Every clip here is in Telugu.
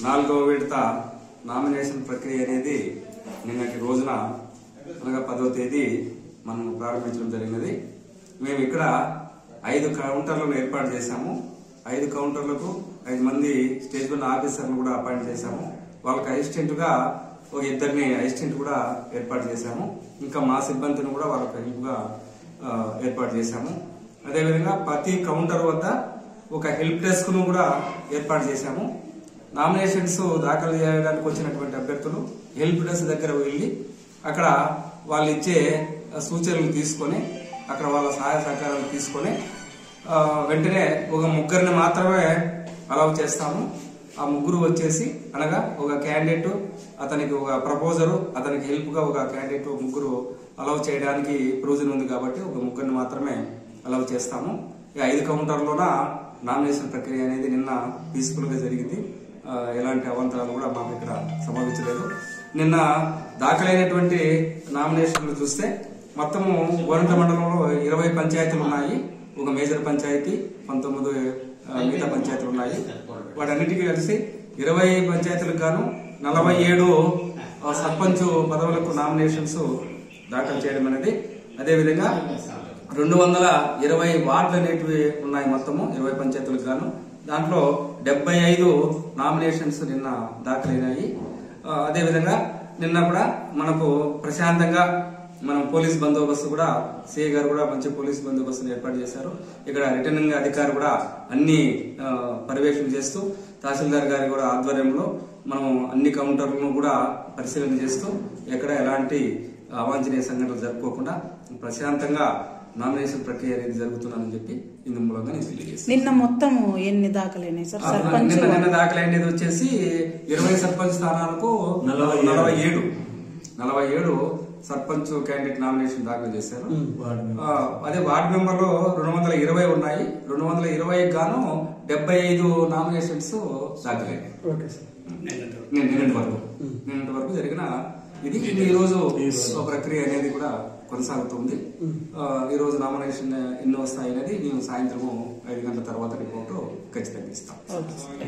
నాలుగవ విడత నామినేషన్ ప్రక్రియ అనేది నిన్నటి రోజున అనగా పదవ తేదీ మనం ప్రారంభించడం జరిగినది మేము ఇక్కడ ఐదు కౌంటర్లను ఏర్పాటు చేశాము ఐదు కౌంటర్లకు ఐదు మంది స్టేజ్ వన్ ఆఫీసర్లు కూడా అపాయింట్ చేశాము వాళ్ళకి అసిస్టెంట్ గా ఒక ఇద్దరిని అసిస్టెంట్ కూడా ఏర్పాటు చేశాము ఇంకా మా సిబ్బందిని కూడా వాళ్ళకి హెల్ప్ గా ఆ, ఏర్పాటు చేశాము అదేవిధంగా ప్రతి కౌంటర్ వద్ద ఒక హెల్ప్ డెస్క్ ను కూడా ఏర్పాటు చేశాము నామినేషన్స్ దాఖలు చేయడానికి వచ్చినటువంటి అభ్యర్థులు హెల్ప్ డెస్క్ దగ్గర వెళ్ళి అక్కడ వాళ్ళు ఇచ్చే సూచనలు తీసుకొని అక్కడ వాళ్ళ సహాయ సహకారాలు తీసుకొని ఆ, వెంటనే ఒక ముగ్గురిని మాత్రమే అలౌ చేస్తాము ఆ ముగ్గురు వచ్చేసి అనగా ఒక క్యాండిడేట్ అతనికి ఒక ప్రపోజరు అతనికి హెల్ప్ గా ఒక క్యాండిడేట్ ముగ్గురు అలౌ చేయడానికి ప్రొవిజన్ ఉంది కాబట్టి ఒక ముగ్గురిని మాత్రమే అలౌ చేస్తాము ఈ ఐదు కౌంటర్లోన నామినేషన్ ప్రక్రియ అనేది నిన్న పీస్ఫుల్ గా జరిగింది ఆ, ఎలాంటి అవంతరాలు కూడా మాకు ఇక్కడ సంభవించలేదు నిన్న దాఖలైనటువంటి నామినేషన్లు చూస్తే మొత్తము గోరంట మండలంలో ఇరవై పంచాయతీలు ఉన్నాయి ఒక మేజర్ పంచాయతీ పంతొమ్మిది ఆ, మిగతా పంచాయతీలు ఉన్నాయి వాటన్నిటికీ కలిసి ఇరవై పంచాయతీలకు గాను నలభై ఏడు ఆ, సర్పంచ్ పదవులకు నామినేషన్స్ దాఖలు చేయడం అనేది అదేవిధంగా రెండు వందల ఇరవై వార్డులు అనేటివి ఉన్నాయి మొత్తము ఇరవై పంచాయతీలకు గాను దాంట్లో డెబ్బై ఐదు నామినేషన్స్ నిన్న దాఖలైనాయి ఆ, అదేవిధంగా నిన్న కూడా మనకు ప్రశాంతంగా మనం పోలీస్ బందోబస్తు కూడా సిఐ గారు కూడా మంచి పోలీస్ బందోబస్తుని ఏర్పాటు చేశారు ఇక్కడ రిటర్నింగ్ అధికారి కూడా అన్ని ఆ, పర్యవేక్షణ చేస్తూ తహసీల్దార్ గారి కూడా ఆధ్వర్యంలో మనం అన్ని కౌంటర్లను కూడా పరిశీలన చేస్తూ ఎక్కడ ఎలాంటి అవాంఛనీయ సంఘటనలు జరుపుకోకుండా ప్రశాంతంగా నామినేషన్ ప్రక్రియ అనేది జరుగుతుందని చెప్పి ఇందు మూలంగా నేను తెలియజేస్తాను నిన్న మొత్తం ఎన్ని దాఖలైనాయి సార్ సర్పంచ్ నిన్న నిన్న దాఖలైనది వచ్చేసి ఇరవై సర్పంచ్ స్థానాలకు నలభై ఏడు. నలభై ఏడు నలభై ఏడు సర్పంచ్ క్యాండిడేట్ నామినేషన్ దాఖలు చేశారు ఆ, అదే వార్డు మెంబర్లు రెండు వందల ఇరవై ఉన్నాయి రెండు వందల ఇరవై గాను డెబ్బై ఐదు నామినేషన్స్ దాఖలైనాయి ఓకే సార్ నేను నిన్నటి వరకు నిన్నటి వరకు జరిగిన ఇది ఇది ఈ రోజు ఒక ప్రక్రియ అనేది కూడా కొనసాగుతుంది ఆ, ఈ రోజు నామినేషన్ ఎన్ని వస్తాయి అనేది మేము సాయంత్రం ఐదు గంటల తర్వాత రిపోర్టు ఖచ్చితంగా ఇస్తాం ఓకే సార్.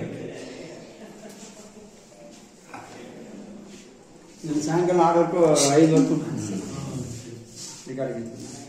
నేను సాయంకాలం ఆరు వరకు ఐదు వరకు ఉంటాను సార్ రికార్డింగ్